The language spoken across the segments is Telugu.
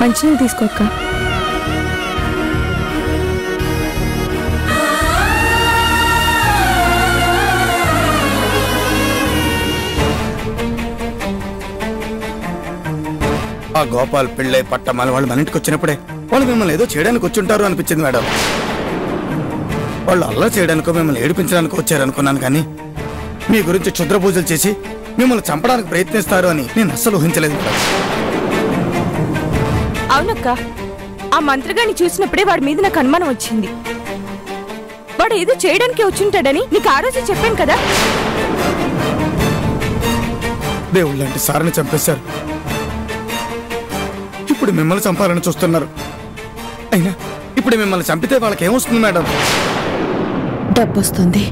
మంచినీళ్ళు తీసుకోక్క ఆ గోపాల్ పెళ్ళై పట్టమాల వాళ్ళు మన ఇంటికి వచ్చినప్పుడే వాళ్ళు మిమ్మల్ని ఏదో చేయడానికి వచ్చుంటారు అనిపించింది మేడం వాళ్ళు అల్లా చేయడానికో మిమ్మల్ని ఏడిపించడానికో వచ్చారనుకున్నాను కానీ మీ గురించి క్షుద్ర పూజలు చేసి మిమ్మల్ని చంపడానికి ప్రయత్నిస్తారు అని నేను అస్సలు ఊహించలేదు మేడం అవునక్క ఆ మంత్రగాన్ని చూసినప్పుడే వాడి మీద నాకు అనుమానం వచ్చింది వాడు ఏదో చేయడానికి వచ్చుంటాడని నీకు ఆ రోజే చెప్పాను కదా దేవుళ్ళు లాంటి సారని చంపేశారు ఇప్పుడు మిమ్మల్ని చంపాలని చూస్తున్నారు అయినా ఇప్పుడు మిమ్మల్ని చంపితే వాళ్ళకి ఏమొస్తుంది మేడం డబ్బు వస్తుంది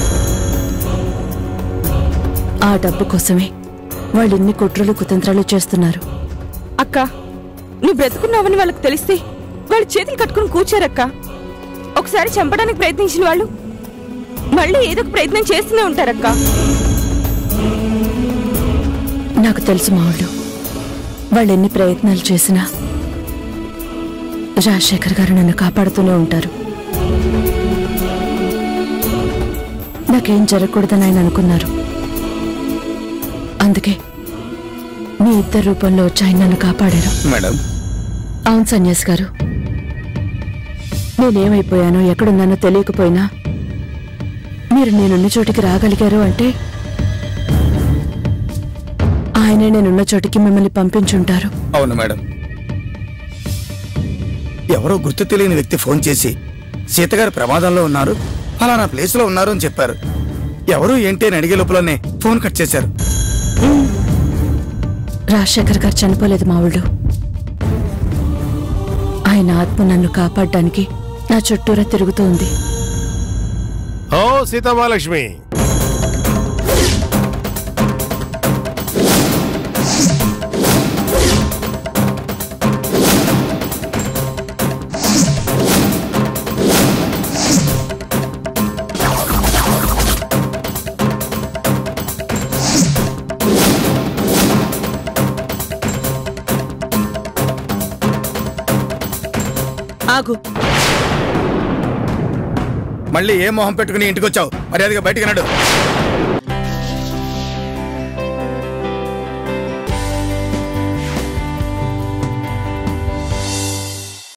ఆ డబ్బు కోసమే వాళ్ళు ఇన్ని కుట్రలు కుతంత్రాలు చేస్తున్నారు అక్క నువ్వు బ్రతుకున్నావని వాళ్ళకి తెలిస్తే వాళ్ళు చేతులు కట్టుకుని కూర్చారక్క ఒకసారి చంపడానికి ప్రయత్నించిన వాళ్ళు మళ్ళీ ఏదో ఒక ప్రయత్నం చేస్తూనే ఉంటారక్క నాకు తెలుసు మావుళ్ళు వాళ్ళు ఎన్ని ప్రయత్నాలు చేసినా రాజశేఖర్ గారు నన్ను కాపాడుతూనే ఉంటారు నాకేం జరగకూడదని ఆయన అనుకున్నారు అందుకే మీ ఇద్దరు రూపంలో వచ్చి ఆయన నన్ను కాపాడారు మేడం అవును సన్యాసి గారు నేనేమైపోయానో ఎక్కడున్నానో తెలియకపోయినా మీరు నేనున్న చోటికి రాగలిగారు అంటే ఆయనే నేనున్న చోటికి మిమ్మల్ని పంపించుంటారు అవును మేడం ఎవరో గుర్తు తెలియని వ్యక్తి ఫోన్ చేసి సీతగారు ప్రమాదంలో ఉన్నారు ఫలానా ప్లేస్ లో ఉన్నారు అని చెప్పారు ఎవరు ఏంటి అని అడిగే లోపలనే ఫోన్ కట్ చేశారు రాజశేఖర్ గారు చనిపోలేదు మావుళ్ళు ఆయన ఆత్మ నన్ను కాపాడడానికి నా చుట్టూరా తిరుగుతూ ఉంది ఓ సీతామహాలక్ష్మి ఆగు మళ్ళీ ఏ మొహం పెట్టుకుని ఇంటికి వచ్చావు మర్యాదగా బయటికి నడు